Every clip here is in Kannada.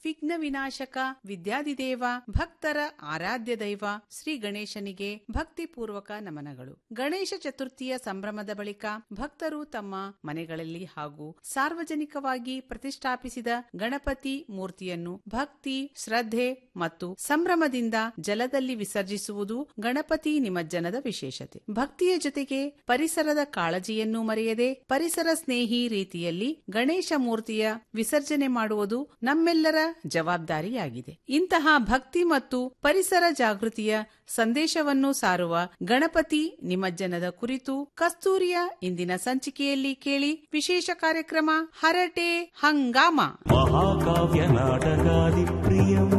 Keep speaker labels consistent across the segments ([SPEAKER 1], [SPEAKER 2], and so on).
[SPEAKER 1] ವಿಘ್ನ ವಿನಾಶಕ ವಿದ್ಯಾದಿದೇವ ಭಕ್ತರ ಆರಾಧ್ಯ ದೈವ ಶ್ರೀ ಗಣೇಶನಿಗೆ ಭಕ್ತಿಪೂರ್ವಕ ನಮನಗಳು ಗಣೇಶ ಚತುರ್ಥಿಯ ಸಂಭ್ರಮದ ಬಳಿಕ ಭಕ್ತರು ತಮ್ಮ ಮನೆಗಳಲ್ಲಿ ಹಾಗೂ ಸಾರ್ವಜನಿಕವಾಗಿ ಪ್ರತಿಷ್ಠಾಪಿಸಿದ ಗಣಪತಿ ಮೂರ್ತಿಯನ್ನು ಭಕ್ತಿ ಶ್ರದ್ಧೆ ಮತ್ತು ಸಂಭ್ರಮದಿಂದ ಜಲದಲ್ಲಿ ವಿಸರ್ಜಿಸುವುದು ಗಣಪತಿ ನಿಮಜ್ಜನದ ವಿಶೇಷತೆ ಭಕ್ತಿಯ ಜೊತೆಗೆ ಪರಿಸರದ ಕಾಳಜಿಯನ್ನು ಮರೆಯದೆ ಪರಿಸರ ಸ್ನೇಹಿ ರೀತಿಯಲ್ಲಿ ಗಣೇಶ ಮೂರ್ತಿಯ ವಿಸರ್ಜನೆ ಮಾಡುವುದು ನಮ್ಮೆಲ್ಲರ ಜವಾಬ್ದಾರಿಯಾಗಿದೆ ಇಂತಹ ಭಕ್ತಿ ಮತ್ತು ಪರಿಸರ ಜಾಗೃತಿಯ ಸಂದೇಶವನ್ನು ಸಾರುವ ಗಣಪತಿ ನಿಮಜ್ಜನದ ಕುರಿತು ಕಸ್ತೂರಿಯ ಇಂದಿನ ಸಂಚಿಕೆಯಲ್ಲಿ ಕೇಳಿ ವಿಶೇಷ ಕಾರ್ಯಕ್ರಮ ಹರಟೆ ಹಂಗಾಮ
[SPEAKER 2] ಮಹಾಕಾವ್ಯ ನಾಟಕಾದಿ ಪ್ರಿಯಂ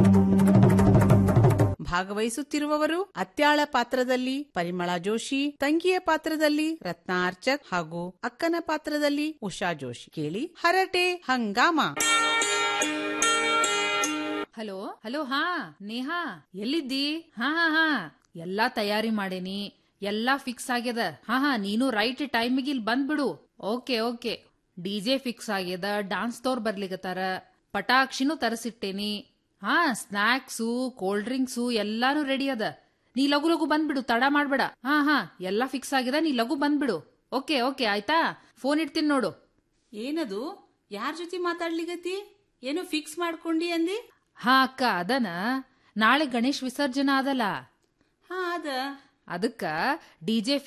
[SPEAKER 1] ಭಾಗವಹಿಸುತ್ತಿರುವವರು ಅತ್ಯಾಳ ಪಾತ್ರದಲ್ಲಿ ಪರಿಮಳ ಜೋಶಿ ತಂಗಿಯ ಪಾತ್ರದಲ್ಲಿ ರತ್ನ ಅರ್ಚಕ್ ಹಾಗೂ ಅಕ್ಕನ ಪಾತ್ರದಲ್ಲಿ ಉಷಾ ಜೋಶಿ ಕೇಳಿ ಹರಟೆ ಹಂಗಾಮ
[SPEAKER 3] ಹಲೋ ಹಲೋ ಹಾ ನೇಹಾ ಎಲ್ಲಿದ್ದಿ ಹಾ ಹಾ ಹಾ ಎಲ್ಲಾ ತಯಾರಿ ಮಾಡೇನಿ ಎಲ್ಲಾ ಫಿಕ್ಸ್ ಆಗ್ಯದ ಹಾ ಹಾ ನೀನು ರೈಟ್ ಟೈಮಿಗೆ ಇಲ್ಲಿ ಬಂದ್ಬಿಡು ಓಕೆ ಓಕೆ ಡಿಜೆ ಫಿಕ್ಸ್ ಆಗ್ಯದ ಡಾನ್ಸ್ ತೋರ್ ಬರ್ಲಿಗತ್ತಾರ ಪಟಾಕ್ಷಿನೂ ತರಿಸಿಟ್ಟೇನಿ ಹಾ ಸ್ನಾಕ್ಸು ಕೋಲ್ಡ್ ಡ್ರಿಂಕ್ಸು ಎಲ್ಲಾನು ರೆಡಿ ಅದ ನೀ ಲಗು ಲಗು ಬಂದ್ಬಿಡು ತಡ ಮಾಡ್ಬೇಡ ಹಾ ಹಾ ಎಲ್ಲಾ ಫಿಕ್ಸ್ ಆಗ್ಯದ ನೀ ಲಗು ಬಂದ್ಬಿಡು ಓಕೆ ಓಕೆ ಆಯ್ತಾ ಫೋನ್ ಇಡ್ತೀನಿ ನೋಡು
[SPEAKER 1] ಏನದು ಯಾರ ಜೊತೆ ಮಾತಾಡ್ಲಿಗತಿ ಏನು ಫಿಕ್ಸ್ ಮಾಡ್ಕೊಂಡಿ ಅಂದಿ
[SPEAKER 3] ಹಾ ಅಕ್ಕ ಅದನ ನಾಳೆ ಗಣೇಶ್ ವಿಸರ್ಜನಾ ಅದಲ್ಲ
[SPEAKER 1] ಹಾ ಅದ
[SPEAKER 3] ಅದಕ್ಕ ಡಿಜೆ